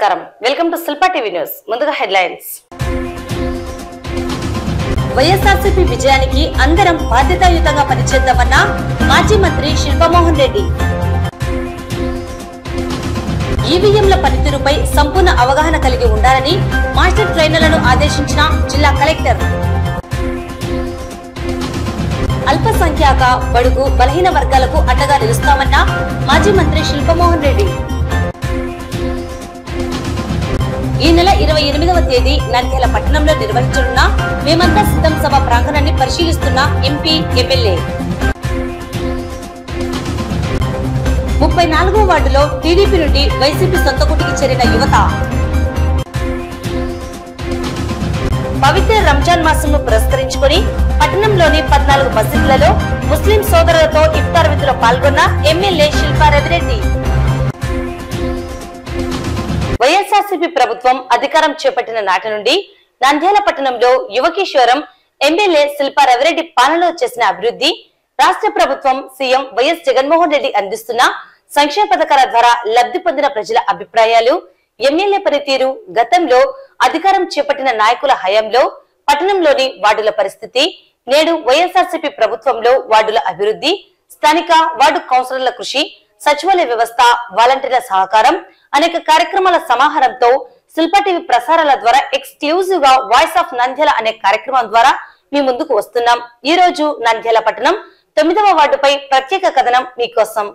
నమస్కారం welcome to Shilpa TV news ముందుగా headlines YSRCP విజయానికి అందరం బాధ్యతాయుతంగా పనిచేద్దామన్న మాజీ మంత్రి శిల్పమోహన్ రెడ్డి ఈవీఎంల పనితీరుపై సంపూర్ణ అవగాహన కలిగి ఉండాలని మాస్టర్ ట్రైనర్లను ఆదేశించిన జిల్లా కలెక్టర్ అల్పసంఖ్యాక బడుగు బలహీన వర్గాలకు అండగా నిలుస్తామన్న మాజీ మంత్రి శిల్పమోహన్ రెడ్డి ఈ నెల ఇరవై ఎనిమిదవ తేదీ నంద్యాల పట్టణంలో నిర్వహించనున్న మేమంతా సిద్ధం సభ ప్రాంగణాన్ని పరిశీలిస్తున్న ఎంపీ ఎమ్మెల్యే ముప్పై నాలుగో వార్డులో టీడీపీ నుండి వైసీపీ సొంత కుటికి చేరిన యువత పవిత్ర రంజాన్ మాసంను పురస్కరించుకొని పట్టణంలోని పద్నాలుగు మసీదులలో ముస్లిం సోదరులతో ఇఫ్తార్ విధిలో పాల్గొన్న ఎమ్మెల్యే శిల్పా రవిరెడ్డి వైఎస్ఆర్సీపీ ప్రభుత్వం అధికారం చేపట్టిన నాటి నుండి నంద్యాల పట్టణంలో యువకిషోరం ఎమ్మెల్యే శిల్పా రవిరెడ్డి పాలనలో చేసిన అభివృద్ధి రాష్ట్ర ప్రభుత్వం సీఎం వైఎస్ జగన్మోహన్ రెడ్డి అందిస్తున్న సంక్షేమ పథకాల ద్వారా లబ్ధి పొందిన ప్రజల అభిప్రాయాలు ఎమ్మెల్యే పనితీరు గతంలో అధికారం చేపట్టిన నాయకుల హయాంలో పట్టణంలోని వార్డుల పరిస్థితి నేడు వైఎస్ఆర్సీపీ ప్రభుత్వంలో వార్డుల అభివృద్ధి స్థానిక వార్డు కౌన్సిలర్ల కృషి సచివాలయ వ్యవస్థ వాలంటీర్ల సహకారం అనేక కార్యక్రమాల సమాహారంతో శిల్ప టీవీ ప్రసారాల ద్వారా ఎక్స్క్లూజివ్ గా వాయిస్ ఆఫ్ నంద్యాల అనే కార్యక్రమం ద్వారా మీ ముందుకు వస్తున్నాం ఈ రోజు నంద్యాల పట్టణం తొమ్మిదవ వార్డుపై ప్రత్యేక కథనం మీకోసం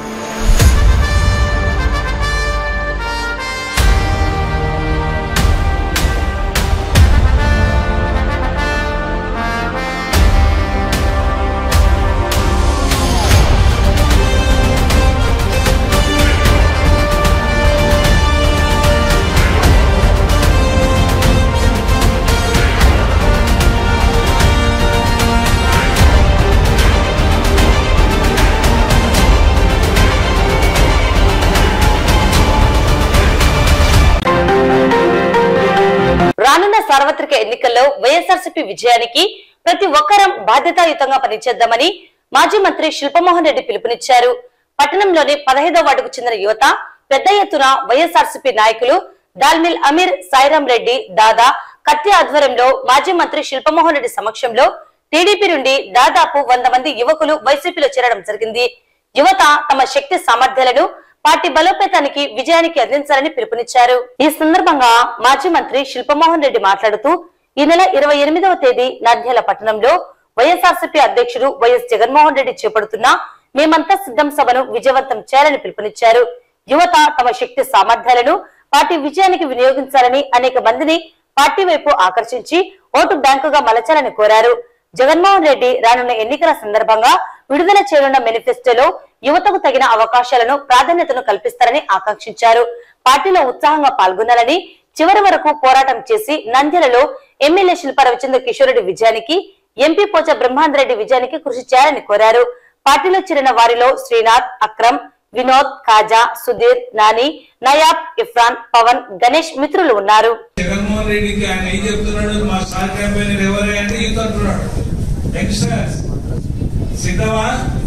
రానున్న సార్వత్రిక ఎన్నికల్లో వైఎస్ఆర్సీపీ విజయానికి ప్రతి ఒక్కరం బాధ్యతాయుతంగా పనిచేద్దామని మాజీ మంత్రి శిల్పమోహన్ రెడ్డి పిలుపునిచ్చారు పట్టణంలోని పదహైదో వార్డుకు చెందిన యువత పెద్ద ఎత్తున వైఎస్ఆర్సీపీ నాయకులు దాల్మిల్ అమీర్ సాయిరాం రెడ్డి దాదా కత్తి ఆధ్వర్యంలో మాజీ మంత్రి శిల్పమోహన్ రెడ్డి సమక్షంలో టీడీపీ నుండి దాదాపు వంద మంది యువకులు వైసీపీలో చేరడం జరిగింది యువత తమ శక్తి సామర్థ్యాలను పార్టీ బలోపేతానికి విజయానికి అందించాలని పిలుపునిచ్చారు ఈ సందర్భంగా మాజీ మంత్రి శిల్పమోహన్ రెడ్డి మాట్లాడుతూ ఈ నెల ఇరవై ఎనిమిదవ తేదీ నంద్యాల పట్టణంలో వైఎస్ఆర్సీపీ అధ్యక్షుడు వైఎస్ జగన్మోహన్ రెడ్డి చేపడుతున్న మేమంతా సిద్ధం సభను విజయవంతం చేయాలని పిలుపునిచ్చారు యువత తమ శక్తి సామర్థ్యాలను పార్టీ విజయానికి వినియోగించాలని అనేక మందిని పార్టీ వైపు ఆకర్షించి ఓటు బ్యాంకుగా మలచాలని కోరారు జగన్మోహన్ రెడ్డి రానున్న ఎన్నికల సందర్భంగా విడుదల చేయనున్న మేనిఫెస్టోలో యువతకు తగిన అవకాశాలను ప్రాధాన్యతను కల్పిస్తారని ఆకాంక్షించారు పార్టీలో ఉత్సాహంగా పాల్గొనాలని చివరి వరకు పోరాటం చేసి నంద్యాలలో ఎమ్మెల్యే శిల్ప రవిచంద్ర కిషోర్ రెడ్డి విజయానికి ఎంపీ పోచ బ్రహ్మాందరెడ్డి విజయానికి కృషి చేయాలని కోరారు పార్టీలో చేరిన వారిలో శ్రీనాథ్ అక్రమ్ వినోద్ కాజా సుధీర్ నాని నయాబ్ ఇఫ్రాన్ పవన్ గణేష్ మిత్రులు ఉన్నారు జగన్మోహన్ రెడ్డికి ఆయన ఏం చెప్తున్నాడు మా స్టార్ క్యాంపెయినర్ ఎవరే అంటే యూత్ అంటున్నాడు యంగ్స్టర్స్ సిద్ధమా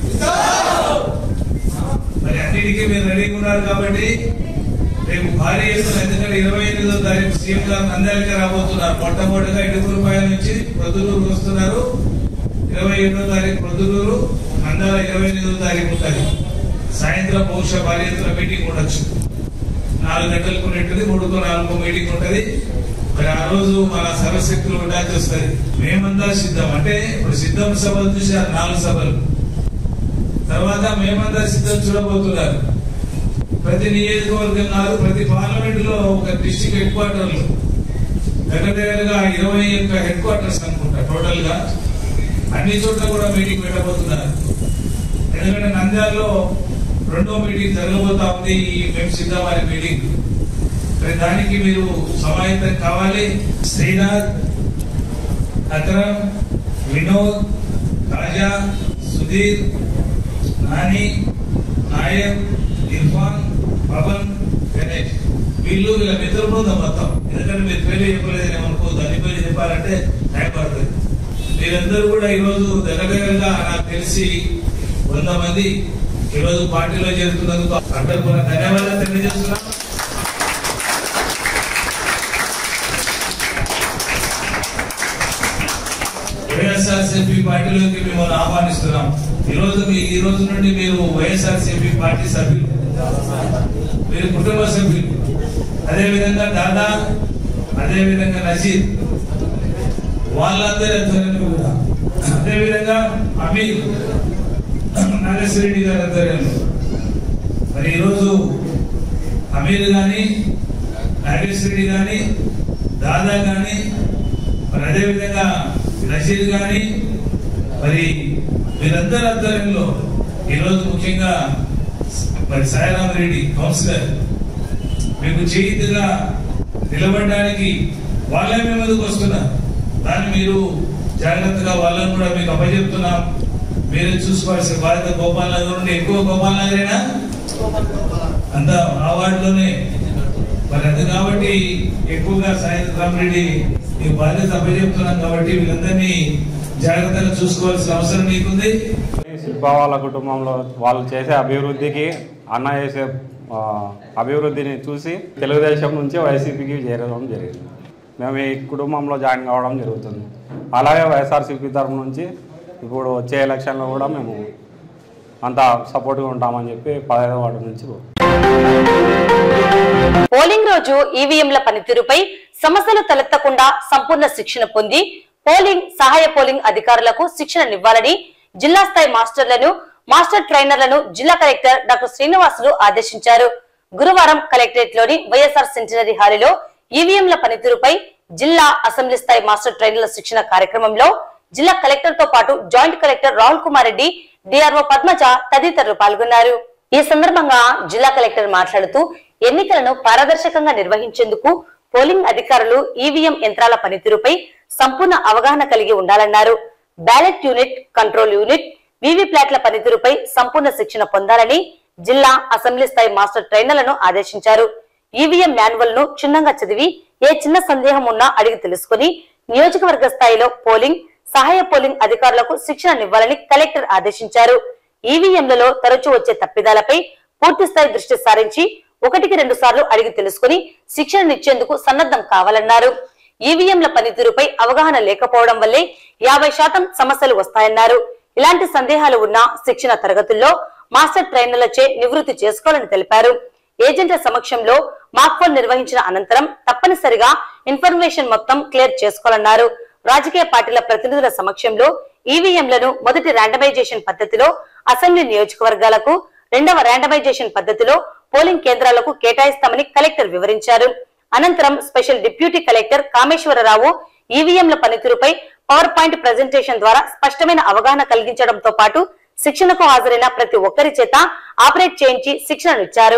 మరి అన్నిటికీ మీరు రెడీగా ఉన్నారు కాబట్టి రేపు భారీ ఎత్తున ఎందుకంటే ఇరవై ఎనిమిదో తారీఖు సీఎం గారు నంద్యాలకి రాబోతున్నారు మొట్టమొదటిగా ఇడుగురుపాయల నుంచి ప్రొద్దులూరు వస్తున్నారు ఇరవై ఎనిమిదో తారీఖు ప్రొద్దులూరు నంద్యాల ఇరవై ఎనిమిదో తారీఖు ఉంటుంది సాయంత్రం బహుశా భారీ ఎత్తున మీటింగ్ ఉండొచ్చు నాలుగు గంటలకు ఉన్నట్టుంది మూడుకో నాలుగు మీటింగ్ ఉంటది మరి ఆ రోజు మన సర్వశక్తులు ఉండాల్సి వస్తుంది మేమంతా సిద్ధం అంటే ఇప్పుడు సిద్ధం సభలు చూసారు నాలుగు సభలు తర్వాత మేమంతా సిద్ధం చూడబోతున్నారు ప్రతి నియోజకవర్గం కాదు ప్రతి పార్లమెంట్ లో ఒక డిస్టిక్ హెడ్ క్వార్టర్లు దగ్గర దగ్గరగా ఇరవై యొక్క హెడ్ క్వార్టర్స్ అనుకుంటా టోటల్ గా అన్ని చోట్ల కూడా మీటింగ్ పెట్టబోతున్నారు ఎందుకంటే నంద్యాలలో రెండో మీటింగ్ జరగబోతా ఉంది ఈ మేము సిద్ధమనే మీటింగ్ మరి దానికి మీరు సమాయత్తం కావాలి శ్రీనాథ్ అక్రమ్ వినోద్ రాజా సుధీర్ నాని నాయక్ ఇర్ఫాన్ పవన్ గణేష్ వీళ్ళు వీళ్ళ మిత్ర బృందం మొత్తం ఎందుకంటే మీరు పేరు చెప్పలేదని ఏమనుకోవద్దు అన్ని పేరు చెప్పాలంటే టైం పడుతుంది మీరందరూ కూడా ఈరోజు దగ్గర దగ్గరగా నాకు తెలిసి వంద మంది ఈరోజు పార్టీలో చేరుతున్నందుకు అందరూ కూడా ధన్యవాదాలు తెలియజేస్తున్నాం వైఎస్ఆర్సీపీ పార్టీలోకి మిమ్మల్ని ఆహ్వానిస్తున్నాం ఈ రోజు మీ ఈ రోజు నుండి మీరు వైఎస్ఆర్సీపీ పార్టీ సభ్యులు మీరు కుటుంబ సభ్యులు అదే విధంగా దాదా అదే విధంగా నజీర్ వాళ్ళందరి ఆధ్వర్యంలో కూడా అదే విధంగా అమీర్ నాగేశ్వరరెడ్డి గారి ఆధ్వర్యంలో మరి ఈరోజు అమీర్ గాని నాగేశ్వరరెడ్డి గాని దాదా గాని మరి అదే విధంగా నజీర్ గాని మరి వీరందరి ఆధ్వర్యంలో ఈరోజు ముఖ్యంగా మరి సాయిరాం రెడ్డి కౌన్సిలర్ మీకు చేయితగా నిలబడడానికి వాళ్ళే మీ ముందుకు వస్తున్నారు దాన్ని మీరు జాగ్రత్తగా వాళ్ళని కూడా మీకు అప్పచెప్తున్నాం మీరు చూసుకోవాల్సిన బాధ్యత గోపాల్ నగర్ నుండి ఎక్కువ గోపాల్ నగరేనా అంత ఆ వార్డులోనే మరి అది కాబట్టి ఎక్కువగా సాయంత్రం రెడ్డి ఈ బాధ్యత అప్పచెప్తున్నాం కాబట్టి వీళ్ళందరినీ జాగ్రత్తగా చూసుకోవాల్సిన అవసరం మీకుంది శిల్ప వాళ్ళ కుటుంబంలో వాళ్ళు చేసే అభివృద్ధికి అన్న చేసే ఆ, అభివృద్ధిని చూసి తెలుగుదేశం నుంచి వైసీపీకి చేరడం జరిగింది మేము ఈ కుటుంబంలో జాయిన్ కావడం జరుగుతుంది అలాగే వైఎస్ఆర్సీపీ తరఫు నుంచి ఇప్పుడు వచ్చే ఎలక్షన్లో కూడా మేము అంత సపోర్ట్గా ఉంటామని చెప్పి పదహైదు వార్డు నుంచి పోలింగ్ రోజు ఈవీఎంల పనితీరుపై సమస్యలు తలెత్తకుండా సంపూర్ణ శిక్షణ పొంది పోలింగ్ సహాయ పోలింగ్ అధికారులకు శిక్షణనివ్వాలని జిల్లా స్థాయి మాస్టర్లను మాస్టర్ ట్రైనర్లను జిల్లా కలెక్టర్ డాక్టర్ శ్రీనివాసులు ఆదేశించారు గురువారం కలెక్టరేట్ లోని వైఎస్ఆర్ సెంటినరీ హాలీలో ఈవీఎంల పనితీరుపై జిల్లా అసెంబ్లీ స్థాయి మాస్టర్ ట్రైనర్ల శిక్షణ కార్యక్రమంలో జిల్లా కలెక్టర్ తో పాటు joint collector Rahul Kumar Reddy DRO Padmaja తదితరులు పాల్గొన్నారు ఈ సందర్భంగా జిల్లా కలెక్టర్ మాట్లాడుతూ ఎన్నికలను పారదర్శకంగా నిర్వహించేందుకు పోలింగ్ అధికారులు ఈవీఎం యంత్రాల పనితీరుపై సంపూర్ణ అవగాహన కలిగి ఉండాలన్నారు బ్యాలెట్ యూనిట్ కంట్రోల్ యూనిట్ వీవీప్లాట్ల పనితీరుపై సంపూర్ణ శిక్షణ పొందాలని జిల్లా అసెంబ్లీ స్థాయి మాస్టర్ ట్రైనర్లను ఆదేశించారు ఈవీఎం మాన్యువల్ ను క్షుణ్ణంగా చదివి ఏ చిన్న సందేహం ఉన్నా అడిగి తెలుసుకుని నియోజకవర్గ స్థాయిలో పోలింగ్ సహాయ పోలింగ్ అధికారులకు శిక్షణనివ్వాలని కలెక్టర్ ఆదేశించారు ఈవీఎంలలో తరచూ వచ్చే తప్పిదాలపై పూర్తి స్థాయి దృష్టి సారించి ఒకటికి రెండు సార్లు అడిగి తెలుసుకుని శిక్షణనిచ్చేందుకు సన్నద్ధం కావాలన్నారు ఈవీఎంల పనితీరుపై అవగాహన లేకపోవడం వల్లే యాభై శాతం సమస్యలు వస్తాయన్నారు ఇలాంటి సందేహాలు ఉన్న శిక్షణ తరగతుల్లో మాస్టర్ ట్రైనర్లచే నివృత్తి చేసుకోవాలని తెలిపారు ఏజెంట్ల సమక్షంలో మాక్పోల్ నిర్వహించిన అనంతరం తప్పనిసరిగా ఇన్ఫర్మేషన్ మొత్తం క్లియర్ చేసుకోవాలన్నారు రాజకీయ పార్టీల ప్రతినిధుల సమక్షంలో ఈవీఎంలను మొదటి ర్యాండమైజేషన్ పద్ధతిలో అసెంబ్లీ నియోజకవర్గాలకు రెండవ ర్యాండమైజేషన్ పద్ధతిలో పోలింగ్ కేంద్రాలకు కేటాయిస్తామని కలెక్టర్ వివరించారు అనంతరం స్పెషల్ డిప్యూటీ కలెక్టర్ కామేశ్వరరావు ఈవీఎంల పనితీరుపై పవర్ పాయింట్ ప్రజెంటేషన్ ద్వారా స్పష్టమైన అవగాహన కలిగించడంతో పాటు శిక్షణకు హాజరైన ప్రతి ఒక్కరి చేత ఆపరేట్ చేయించి శిక్షణనిచ్చారు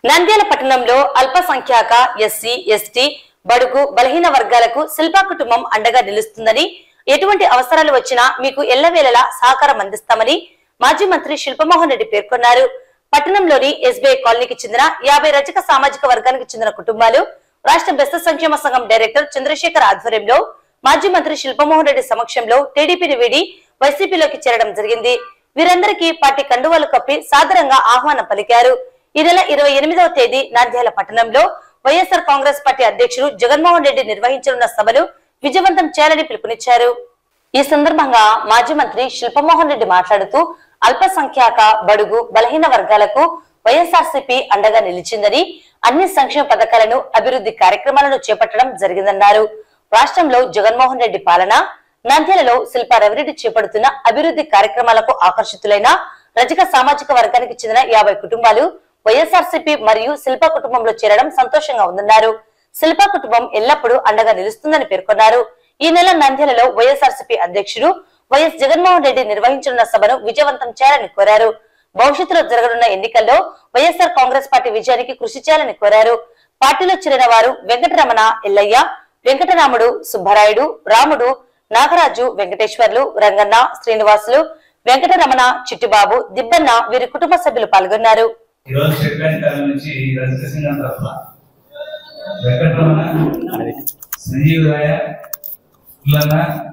నంద్యాల పట్టణంలో అల్పసంఖ్యాక ఎస్సీ ఎస్టీ బడుగు బలహీన వర్గాలకు శిల్పా కుటుంబం అండగా నిలుస్తుందని ఎటువంటి అవసరాలు వచ్చినా మీకు ఎల్లవేళలా సహకారం అందిస్తామని మాజీ మంత్రి శిల్పమోహన్ రెడ్డి పేర్కొన్నారు పట్టణంలోని ఎస్బీఐ కాలనీకి చెందిన యాభై రజక సామాజిక వర్గానికి చెందిన కుటుంబాలు రాష్ట్ర బెస్త సంక్షేమ సంఘం డైరెక్టర్ చంద్రశేఖర్ ఆధ్వర్యంలో మాజీ మంత్రి శిల్పమోహన్ రెడ్డి సమక్షంలో టీడీపీని వీడి వైసీపీలోకి చేరడం జరిగింది వీరందరికీ పార్టీ కండువాలు కప్పి సాదరంగా ఆహ్వానం పలికారు ఈ నెల ఇరవై ఎనిమిదవ తేదీ నంద్యాల పట్టణంలో వైఎస్ఆర్ కాంగ్రెస్ పార్టీ అధ్యక్షుడు జగన్మోహన్ రెడ్డి నిర్వహించనున్న సభను విజయవంతం చేయాలని పిలుపునిచ్చారు ఈ సందర్భంగా మాజీ మంత్రి శిల్పమోహన్ రెడ్డి మాట్లాడుతూ అల్పసంఖ్యాక బడుగు బలహీన వర్గాలకు వైఎస్ఆర్సీపీ అండగా నిలిచిందని అన్ని సంక్షేమ పథకాలను అభివృద్ధి కార్యక్రమాలను చేపట్టడం జరిగిందన్నారు రాష్ట్రంలో జగన్మోహన్ రెడ్డి పాలన నంద్యాలలో శిల్పా రవిరెడ్డి చేపడుతున్న అభివృద్ధి కార్యక్రమాలకు ఆకర్షితులైన రజక సామాజిక వర్గానికి చెందిన యాభై కుటుంబాలు వైఎస్ఆర్సీపీ మరియు శిల్ప కుటుంబంలో చేరడం సంతోషంగా ఉందన్నారు శిల్ప కుటుంబం ఎల్లప్పుడూ అండగా నిలుస్తుందని పేర్కొన్నారు ఈ నెల నంద్యాలలో వైఎస్ఆర్సీపీ అధ్యక్షుడు వైఎస్ జగన్మోహన్ రెడ్డి నిర్వహించనున్న సభను విజయవంతం చేయాలని కోరారు భవిష్యత్తులో జరగనున్న ఎన్నికల్లో వైఎస్ఆర్ కాంగ్రెస్ పార్టీ విజయానికి కృషి చేయాలని కోరారు పార్టీలో చేరిన వారు వెంకటరమణ ఎల్లయ్య వెంకటరాముడు సుబ్బరాయుడు రాముడు నాగరాజు వెంకటేశ్వర్లు రంగన్న శ్రీనివాసులు వెంకటరమణ చిట్టిబాబు దిబ్బన్న వీరి కుటుంబ సభ్యులు పాల్గొన్నారు ఈరోజు స్టేట్ బ్యాంక్ కాలం నుంచి రజిత సింగ్ తరఫున వెంకటరమణ సంజీవ్ రాయ పుల్లన్న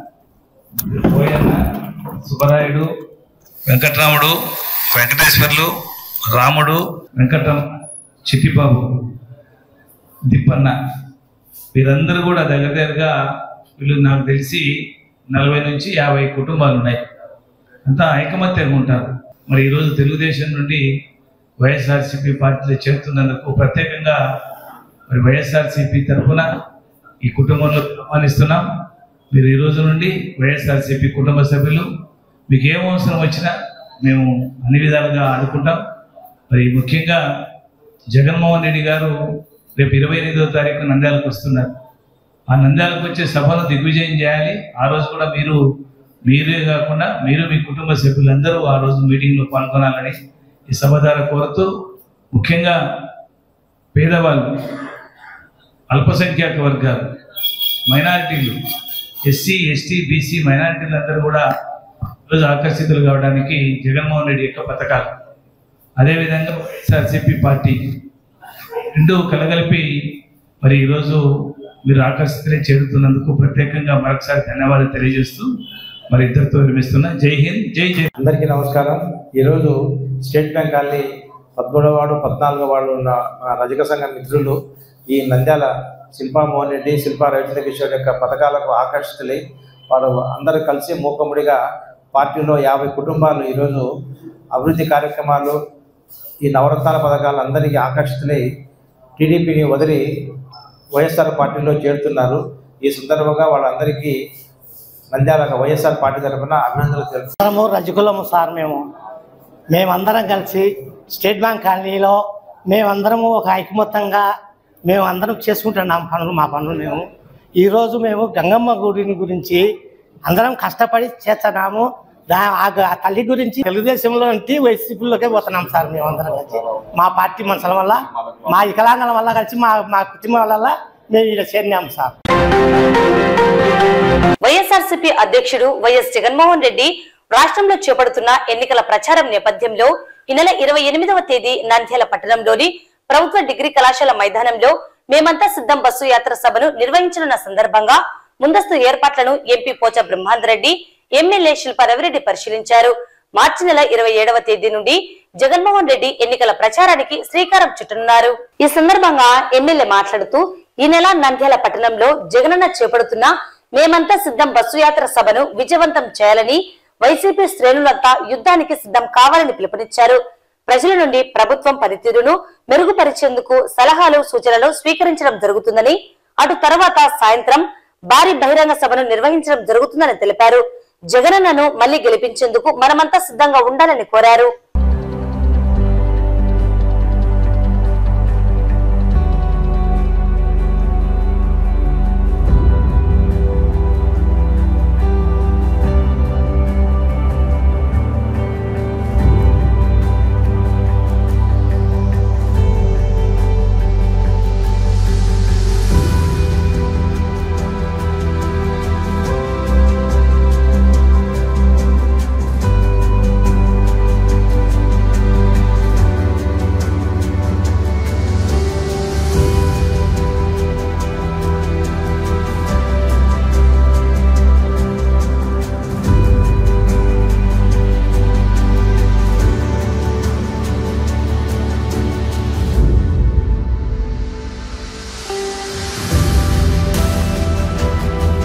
పోయన్న సుబ్బరాయుడు వెంకటరాముడు వెంకటేశ్వర్లు రాముడు వెంకటరమణ చిట్టిబాబు దిప్పన్న వీరందరూ కూడా దగ్గర దగ్గరగా వీళ్ళు నాకు తెలిసి నలభై నుంచి యాభై కుటుంబాలు ఉన్నాయి అంతా ఐకమత్యంగా ఉంటారు మరి ఈరోజు తెలుగుదేశం నుండి వైఎస్ఆర్సీపీ పార్టీలో చేరుతున్నందుకు ప్రత్యేకంగా మరి వైఎస్ఆర్సీపీ తరఫున ఈ కుటుంబంలో ఆహ్వానిస్తున్నాం మీరు ఈ రోజు నుండి వైఎస్ఆర్సీపీ కుటుంబ సభ్యులు మీకు ఏం అవసరం వచ్చినా మేము అన్ని విధాలుగా ఆదుకుంటాం మరి ముఖ్యంగా జగన్మోహన్ రెడ్డి గారు రేపు ఇరవై ఎనిమిదో తారీఖు నంద్యాలకు వస్తున్నారు ఆ నంద్యాలకు వచ్చే సభను దిగ్విజయం చేయాలి ఆ రోజు కూడా మీరు మీరే కాకుండా మీరు మీ కుటుంబ సభ్యులందరూ ఆ రోజు మీటింగ్లో పాల్గొనాలని ఈ సభ ద్వారా కోరుతూ ముఖ్యంగా పేదవాళ్ళు అల్పసంఖ్యాక వర్గాలు మైనారిటీలు ఎస్సీ ఎస్టీ బీసీ మైనారిటీలు అందరూ కూడా ఈరోజు ఆకర్షితులు కావడానికి జగన్మోహన్ రెడ్డి యొక్క పథకాలు అదేవిధంగా వైఎస్ఆర్సీపీ పార్టీ రెండు కలగలిపి మరి ఈరోజు మీరు ఆకర్షితులే చేరుతున్నందుకు ప్రత్యేకంగా మరొకసారి ధన్యవాదాలు తెలియజేస్తూ మరి ఇద్దరితో విరమిస్తున్నా జై హింద్ జై జై అందరికీ నమస్కారం ఈరోజు స్టేట్ బ్యాంక్ కాలనీ పదమూడవ వార్డు పద్నాలుగో వార్డు ఉన్న మా రజక సంఘ మిత్రులు ఈ నంద్యాల శిల్పా మోహన్ రెడ్డి శిల్పా రవిచంద్ర కిషోర్ యొక్క పథకాలకు ఆకర్షితులై వారు అందరూ కలిసి మూకముడిగా పార్టీలో యాభై కుటుంబాలు ఈరోజు అభివృద్ధి కార్యక్రమాలు ఈ నవరత్నాల పథకాలు అందరికీ ఆకర్షితులై టీడీపీని వదిలి వైఎస్ఆర్ పార్టీలో చేరుతున్నారు ఈ సందర్భంగా వాళ్ళందరికీ నంద్యాల వైఎస్ఆర్ పార్టీ తరఫున అభినందనలు తెలుపు అందరము రజకులము సార్ మేము మేమందరం కలిసి స్టేట్ బ్యాంక్ కాలనీలో మేమందరము ఒక ఐకమత్యంగా మేము అందరం చేసుకుంటున్నాం పనులు మా పనులు మేము ఈరోజు మేము గంగమ్మ గుడిని గురించి అందరం కష్టపడి చేస్తున్నాము దా ఆ గ- ఆ తల్లి గురించి తెలుగుదేశంలో నుంచి వైసీపీలోకే పోతున్నాం సార్ మేమందరం కలిసి మా పార్టీ మనుషుల వల్ల మా వికలాంగుల వల్ల కలిసి మా మా కుటుంబం వల్ల మేము ఇక్కడ చేరినాం సార్ వైఎస్ఆర్సీపీ అధ్యక్షుడు వైఎస్ జగన్మోహన్ రెడ్డి రాష్ట్రంలో చేపడుతున్న ఎన్నికల ప్రచారం నేపథ్యంలో ఈ నెల ఇరవై ఎనిమిదవ తేదీ నంద్యాల పట్టణంలోని ప్రభుత్వ డిగ్రీ కళాశాల మైదానంలో మేమంతా సిద్ధం బస్సు యాత్ర సభను నిర్వహించనున్న సందర్భంగా ముందస్తు ఏర్పాట్లను ఎంపీ పోచ బ్రహ్మాందరెడ్డి ఎమ్మెల్యే శిల్ప రవిరెడ్డి పరిశీలించారు మార్చి నెల ఇరవై ఏడవ తేదీ నుండి జగన్మోహన్ రెడ్డి ఎన్నికల ప్రచారానికి శ్రీకారం చుట్టనున్నారు ఈ సందర్భంగా ఎమ్మెల్యే మాట్లాడుతూ ఈ నెల నంద్యాల పట్టణంలో జగనన్న చేపడుతున్న మేమంతా సిద్ధం బస్సు యాత్ర సభను విజయవంతం చేయాలని వైసీపీ శ్రేణులంతా యుద్ధానికి సిద్ధం కావాలని పిలుపునిచ్చారు ప్రజల నుండి ప్రభుత్వం పనితీరును మెరుగుపరిచేందుకు సలహాలు సూచనలు స్వీకరించడం జరుగుతుందని అటు తర్వాత సాయంత్రం భారీ బహిరంగ సభను నిర్వహించడం జరుగుతుందని తెలిపారు జగనన్నను మళ్లీ గెలిపించేందుకు మనమంతా సిద్ధంగా ఉండాలని కోరారు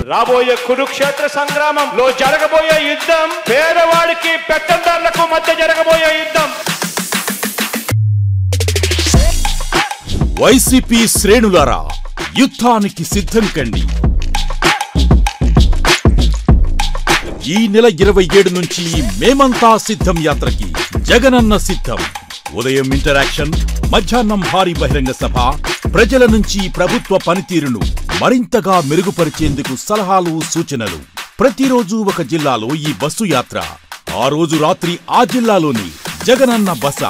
రాబోయే కురుక్షేత్ర సంగ్రామంలో జరగబోయే యుద్ధం పేదవాడికి పెత్తందారులకు మధ్య జరగబోయే యుద్ధం వైసీపీ శ్రేణులారా యుద్ధానికి సిద్ధం కండి ఈ నెల ఇరవై ఏడు నుంచి మేమంతా సిద్ధం యాత్రకి జగనన్న సిద్ధం ఉదయం ఇంటరాక్షన్ మధ్యాహ్నం భారీ బహిరంగ సభ ప్రజల నుంచి ప్రభుత్వ పనితీరును మరింతగా మెరుగుపరిచేందుకు సలహాలు సూచనలు ప్రతిరోజు ఒక జిల్లాలో ఈ బస్సు యాత్ర ఆ రోజు రాత్రి ఆ జిల్లాలోని జగనన్న బస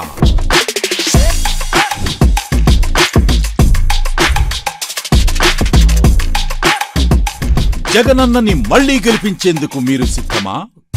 జగనన్నని మళ్లీ గెలిపించేందుకు మీరు సిద్ధమా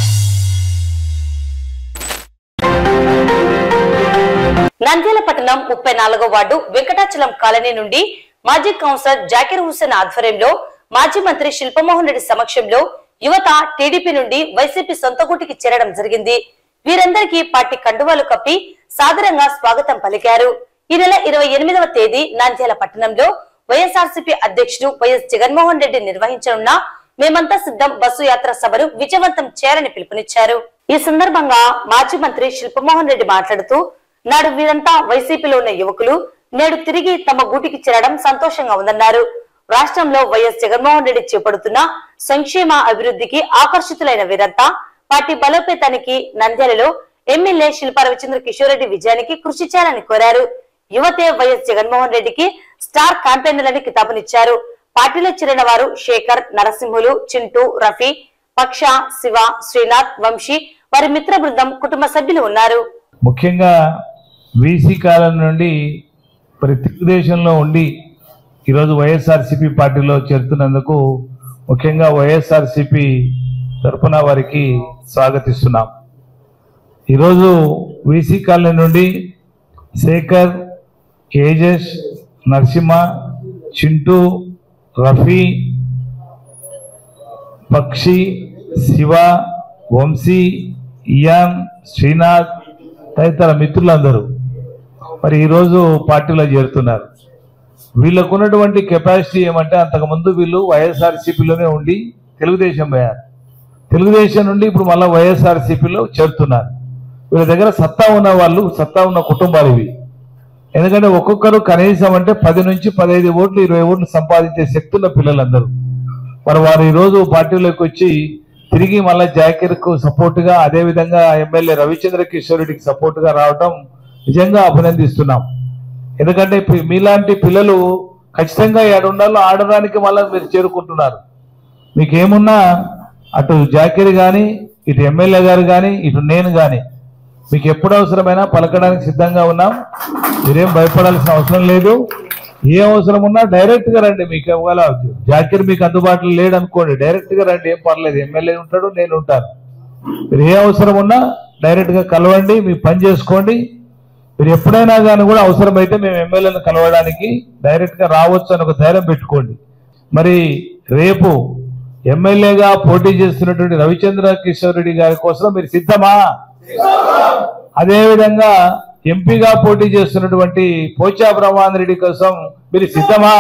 నంద్యాల పట్టణం ముప్పై నాలుగో వార్డు వెంకటాచలం కాలనీ నుండి మాజీ కౌన్సిలర్ జాకిర్ హుస్సేన్ ఆధ్వర్యంలో మాజీ మంత్రి శిల్పమోహన్ రెడ్డి సమక్షంలో యువత టీడీపీ నుండి వైసీపీ సొంత గూటికి చేరడం జరిగింది వీరందరికీ పార్టీ కండువాలు కప్పి సాదరంగా స్వాగతం పలికారు ఈ నెల ఇరవై ఎనిమిదవ తేదీ నంద్యాల పట్టణంలో వైఎస్ఆర్సీపీ అధ్యక్షుడు వైఎస్ జగన్మోహన్ రెడ్డి నిర్వహించనున్న మేమంతా సిద్ధం బస్సు యాత్ర సభను విజయవంతం చేయాలని పిలుపునిచ్చారు ఈ సందర్భంగా మాజీ మంత్రి శిల్పమోహన్ రెడ్డి మాట్లాడుతూ నాడు వీరంతా వైసీపీలో ఉన్న యువకులు నేడు తిరిగి తమ గూటికి చేరడం సంతోషంగా ఉందన్నారు రాష్ట్రంలో వైఎస్ జగన్మోహన్ రెడ్డి చేపడుతున్న సంక్షేమ అభివృద్ధికి ఆకర్షితులైన వీరంతా పార్టీ బలోపేతానికి నంద్యాలలో ఎమ్మెల్యే శిల్పా రవిచంద్ర కిషోర్ రెడ్డి విజయానికి కృషి చేయాలని కోరారు యువతే వైఎస్ జగన్మోహన్ రెడ్డికి స్టార్ క్యాంపెయినర్లని కితాబునిచ్చారు పార్టీలో చేరిన వారు శేఖర్ నరసింహులు చింటూ రఫీ పక్ష శివ శ్రీనాథ్ వంశీ వారి మిత్ర బృందం కుటుంబ సభ్యులు ఉన్నారు ముఖ్యంగా వీసీ కాలం నుండి మరి తెలుగుదేశంలో ఉండి ఈరోజు వైఎస్ఆర్సిపి పార్టీలో చేరుతున్నందుకు ముఖ్యంగా వైఎస్ఆర్సిపి తరపున వారికి స్వాగతిస్తున్నాం ఈరోజు వీసీ కాలనీ నుండి శేఖర్ తేజస్ నరసింహ చింటూ రఫీ పక్షి శివ వంశీ ఇయాన్ శ్రీనాథ్ తదితర మిత్రులందరూ మరి ఈరోజు పార్టీలో చేరుతున్నారు వీళ్ళకు ఉన్నటువంటి కెపాసిటీ ఏమంటే అంతకుముందు వీళ్ళు వైఎస్ఆర్సీపీలోనే ఉండి తెలుగుదేశం పోయారు తెలుగుదేశం నుండి ఇప్పుడు మళ్ళీ వైఎస్ఆర్సీపీలో చేరుతున్నారు వీళ్ళ దగ్గర సత్తా ఉన్న వాళ్ళు సత్తా ఉన్న కుటుంబాలు ఇవి ఎందుకంటే ఒక్కొక్కరు కనీసం అంటే పది నుంచి పదహైదు ఓట్లు ఇరవై ఓట్లు సంపాదించే శక్తి ఉన్న పిల్లలందరూ మరి వారు ఈరోజు పార్టీలోకి వచ్చి తిరిగి మళ్ళీ జాకిర్కు సపోర్టుగా అదేవిధంగా ఎమ్మెల్యే రవిచంద్ర కిషోర్ రెడ్డికి సపోర్టుగా రావడం నిజంగా అభినందిస్తున్నాం ఎందుకంటే పి- మీలాంటి పిల్లలు ఖచ్చితంగా ఏడుండాలో ఆడడానికి మళ్ళీ మీరు చేరుకుంటున్నారు మీకేమున్నా అటు జాకిర్ కానీ ఇటు ఎమ్మెల్యే గారు కానీ ఇటు నేను కానీ మీకు ఎప్పుడు అవసరమైనా పలకడానికి సిద్ధంగా ఉన్నాం మీరేం భయపడాల్సిన అవసరం లేదు ఏ అవసరం ఉన్నా డైరెక్ట్ గా రండి మీకు ఒకవేళ జాకిర్ మీకు అందుబాటులో లేడు అనుకోండి డైరెక్ట్ గా రండి ఏం పర్లేదు ఎమ్మెల్యే ఉంటాడు నేను ఉంటాను మీరు ఏ అవసరం ఉన్నా డైరెక్ట్ గా కలవండి మీ పని చేసుకోండి మీరు ఎప్పుడైనా కానీ కూడా అవసరమైతే మేము ఎమ్మెల్యేలను కలవడానికి డైరెక్ట్ గా రావచ్చు అని ఒక ధైర్యం పెట్టుకోండి మరి రేపు ఎమ్మెల్యేగా పోటీ చేస్తున్నటువంటి రవిచంద్ర కిషోర్ రెడ్డి గారి కోసం మీరు సిద్ధమా అదే విధంగా ఎంపీగా పోటీ చేస్తున్నటువంటి పోచా బ్రహ్మాన్ రెడ్డి కోసం మీరు సిద్ధమా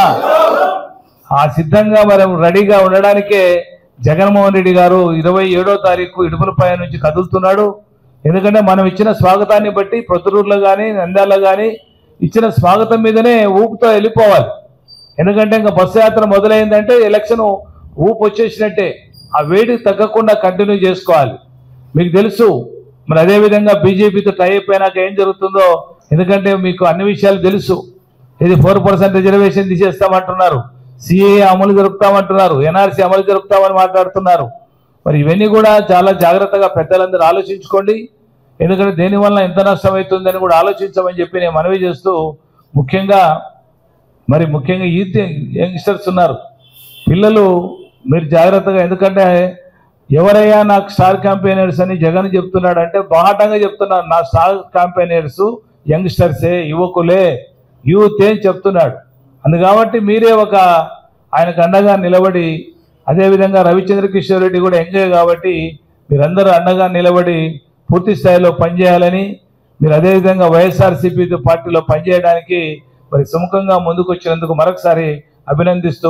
ఆ సిద్ధంగా మనం రెడీగా ఉండడానికే జగన్మోహన్ రెడ్డి గారు ఇరవై ఏడో తారీఖు ఇడుపులపై నుంచి కదులుతున్నాడు ఎందుకంటే మనం ఇచ్చిన స్వాగతాన్ని బట్టి ప్రొద్దుటూరులో కానీ నంద్యాలలో కానీ ఇచ్చిన స్వాగతం మీదనే ఊపుతో వెళ్ళిపోవాలి ఎందుకంటే ఇంకా బస్సు యాత్ర మొదలైందంటే ఎలక్షన్ ఊపు వచ్చేసినట్టే ఆ వేడి తగ్గకుండా కంటిన్యూ చేసుకోవాలి మీకు తెలుసు మరి అదే విధంగా బీజేపీతో టై అయిపోయినాక ఏం జరుగుతుందో ఎందుకంటే మీకు అన్ని విషయాలు తెలుసు ఇది ఫోర్ పర్సెంట్ రిజర్వేషన్ తీసేస్తామంటున్నారు సిఏ అమలు జరుపుతామంటున్నారు ఎన్ఆర్సీ అమలు జరుపుతామని మాట్లాడుతున్నారు మరి ఇవన్నీ కూడా చాలా జాగ్రత్తగా పెద్దలందరూ ఆలోచించుకోండి ఎందుకంటే దేనివల్ల ఎంత నష్టం అవుతుందని కూడా ఆలోచించమని చెప్పి నేను మనవి చేస్తూ ముఖ్యంగా మరి ముఖ్యంగా యూత్ యంగ్స్టర్స్ ఉన్నారు పిల్లలు మీరు జాగ్రత్తగా ఎందుకంటే ఎవరయ్యా నాకు స్టార్ క్యాంపెయినర్స్ అని జగన్ చెప్తున్నాడు అంటే బాహటంగా చెప్తున్నాడు నా స్టార్ క్యాంపెయినర్స్ యంగ్స్టర్సే యువకులే యూత్ అని చెప్తున్నాడు అందు కాబట్టి మీరే ఒక ఆయనకు అండగా నిలబడి అదేవిధంగా రవిచంద్ర కిషోర్ రెడ్డి కూడా ఎంజాయ్ కాబట్టి మీరందరూ అండగా నిలబడి పూర్తి స్థాయిలో పనిచేయాలని మీరు అదేవిధంగా వైఎస్ఆర్సీపీ పార్టీలో పనిచేయడానికి మరి సుముఖంగా ముందుకు వచ్చినందుకు మరొకసారి అభినందిస్తూ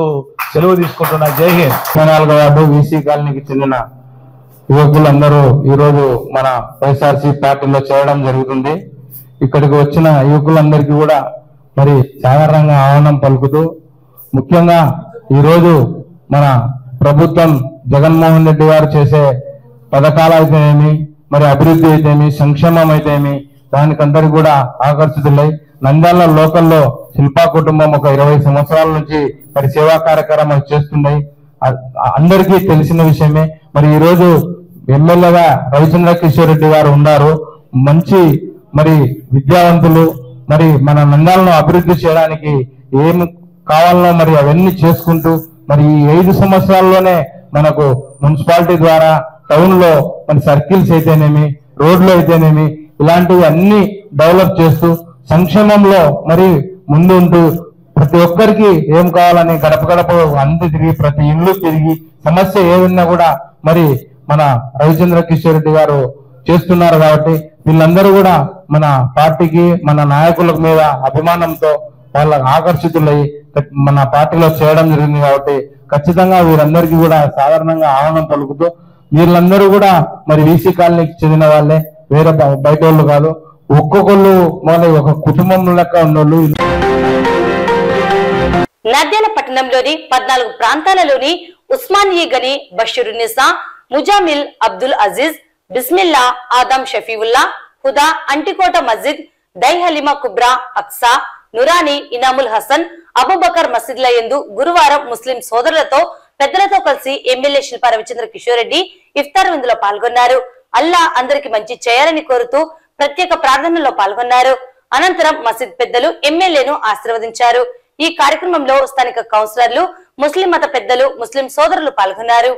సెలవు తీసుకుంటున్నా జై హింద్ ముప్పై నాలుగో వార్డు వీసీ కాలనీకి చెందిన యువకులందరూ ఈరోజు మన వైఎస్ఆర్సీ పార్టీలో చేరడం జరుగుతుంది ఇక్కడికి వచ్చిన యువకులందరికీ కూడా మరి సాధారణంగా ఆహ్వానం పలుకుతూ ముఖ్యంగా ఈరోజు మన ప్రభుత్వం జగన్మోహన్ రెడ్డి గారు చేసే పథకాలు అయితేనేమి మరి అభివృద్ధి అయితేమి సంక్షేమం అయితేమి దానికందరికి కూడా ఆకర్షితులై నంద్యాల లోకల్లో శిల్పా కుటుంబం ఒక ఇరవై సంవత్సరాల నుంచి మరి సేవా కార్యక్రమాలు చేస్తున్నాయి అ- అందరికీ తెలిసిన విషయమే మరి ఈ రోజు ఎమ్మెల్యేగా రవిచంద్ర కిషోర్ రెడ్డి గారు ఉన్నారు మంచి మరి విద్యావంతులు మరి మన నంద్యాలను అభివృద్ధి చేయడానికి ఏం కావాలనో మరి అవన్నీ చేసుకుంటూ మరి ఈ ఐదు సంవత్సరాల్లోనే మనకు మున్సిపాలిటీ ద్వారా టౌన్ లో మన సర్కిల్స్ అయితేనేమి రోడ్లు అయితేనేమి ఇలాంటివి అన్ని డెవలప్ చేస్తూ సంక్షేమంలో మరి ముందు ఉంటూ ప్రతి ఒక్కరికి ఏం కావాలని గడప గడప అంత తిరిగి ప్రతి ఇల్లు తిరిగి సమస్య ఏదన్నా కూడా మరి మన రవిచంద్ర కిషోర్ రెడ్డి గారు చేస్తున్నారు కాబట్టి వీళ్ళందరూ కూడా మన పార్టీకి మన నాయకుల మీద అభిమానంతో వాళ్ళ ఆకర్షితులై మన పార్టీలో చేయడం జరిగింది కాబట్టి ఖచ్చితంగా వీరందరికీ కూడా సాధారణంగా ఆనందం పలుకుతూ వీళ్ళందరూ కూడా మరి వీసీ కాలనీకి చెందిన వాళ్ళే వేరే బ- బయట వాళ్ళు కాదు ఒక్కొక్కళ్ళు మన ఒక కుటుంబం లెక్క ఉన్నోళ్ళు నద్యాల పట్టణంలోని పద్నాలుగు ప్రాంతాలలోని ఉస్మానియా గని బషీరునిసా ముజామిల్ అబ్దుల్ అజీజ్ బిస్మిల్లా ఆదం షఫీవుల్లా హుదా అంటికోట మస్జిద్ దై హలీమా కుబ్రా అక్సా నురాని ఇనాముల్ హసన్ అబూబకర్ మసీద్ల యందు గురువారం ముస్లిం సోదరులతో పెద్దలతో కలిసి ఎమ్మెల్యే శిల్పా రవిచంద్ర కిషోర్ రెడ్డి ఇఫ్తార్ విందులో పాల్గొన్నారు అల్లా అందరికి మంచి చేయాలని కోరుతూ ప్రత్యేక ప్రార్థనలో పాల్గొన్నారు అనంతరం మసీద్ పెద్దలు ఎమ్మెల్యేను ఆశీర్వదించారు ఈ కార్యక్రమంలో స్థానిక కౌన్సిలర్లు ముస్లిం మత పెద్దలు ముస్లిం సోదరులు పాల్గొన్నారు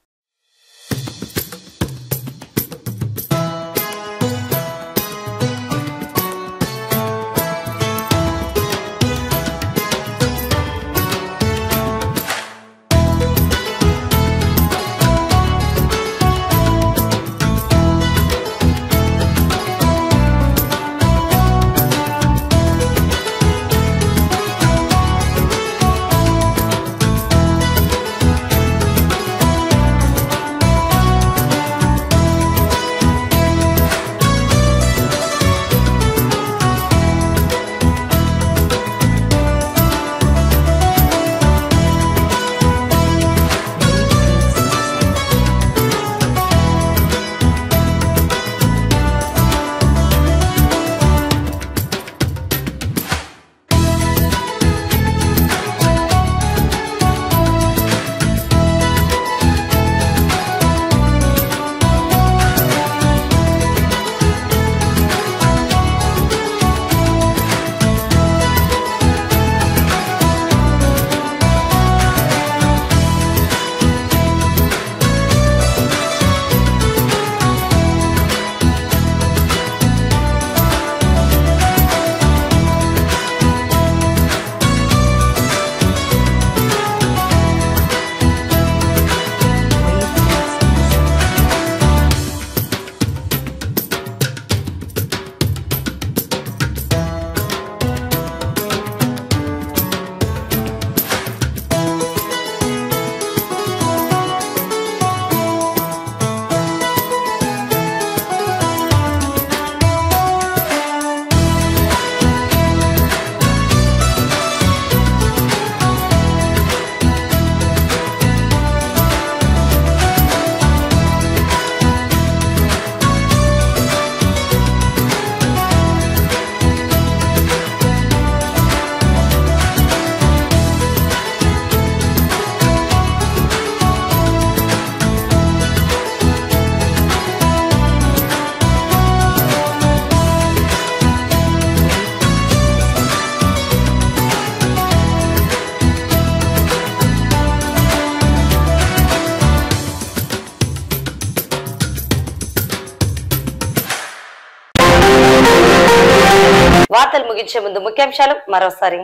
వార్తలు ముగించే ముందు ముఖ్యాంశాలు మరోసారి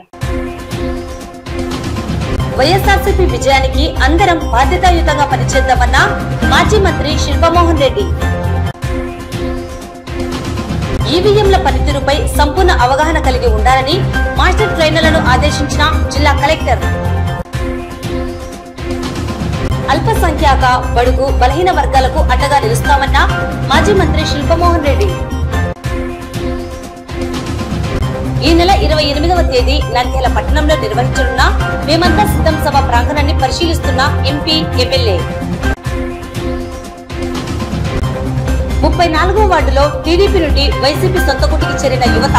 వైఎస్ఆర్సీపీ విజయానికి అందరం బాధ్యతాయుతంగా పనిచేద్దామన్న మాజీ మంత్రి శిల్పమోహన్ రెడ్డి ఈవీఎంల పనితీరుపై సంపూర్ణ అవగాహన కలిగి ఉండాలని మాస్టర్ ట్రైనర్లను ఆదేశించిన జిల్లా కలెక్టర్ అల్పసంఖ్యాక బడుగు బలహీన వర్గాలకు అండగా నిలుస్తామన్న మాజీ మంత్రి శిల్పమోహన్ రెడ్డి ఈ నెల ఇరవై ఎనిమిదవ తేదీ నంద్యాల పట్టణంలో నిర్వహించనున్న మేమంతా సిద్ధం సభ ప్రాంగణాన్ని పరిశీలిస్తున్న ఎంపీ ఎమ్మెల్యే ముప్పై నాలుగో వార్డులో టీడీపీ నుండి వైసీపీ సొంత కుటికి చేరిన యువత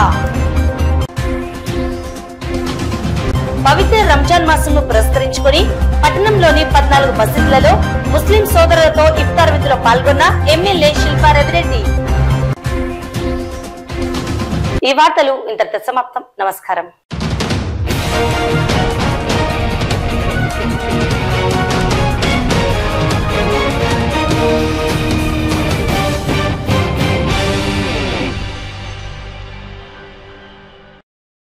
పవిత్ర రంజాన్ మాసంను పురస్కరించుకొని పట్టణంలోని పద్నాలుగు మసీదులలో ముస్లిం సోదరులతో ఇఫ్తార్ విధిలో పాల్గొన్న ఎమ్మెల్యే శిల్పా రవిరెడ్డి ఈ వార్తలు ఇంతటితో సమాప్తం నమస్కారం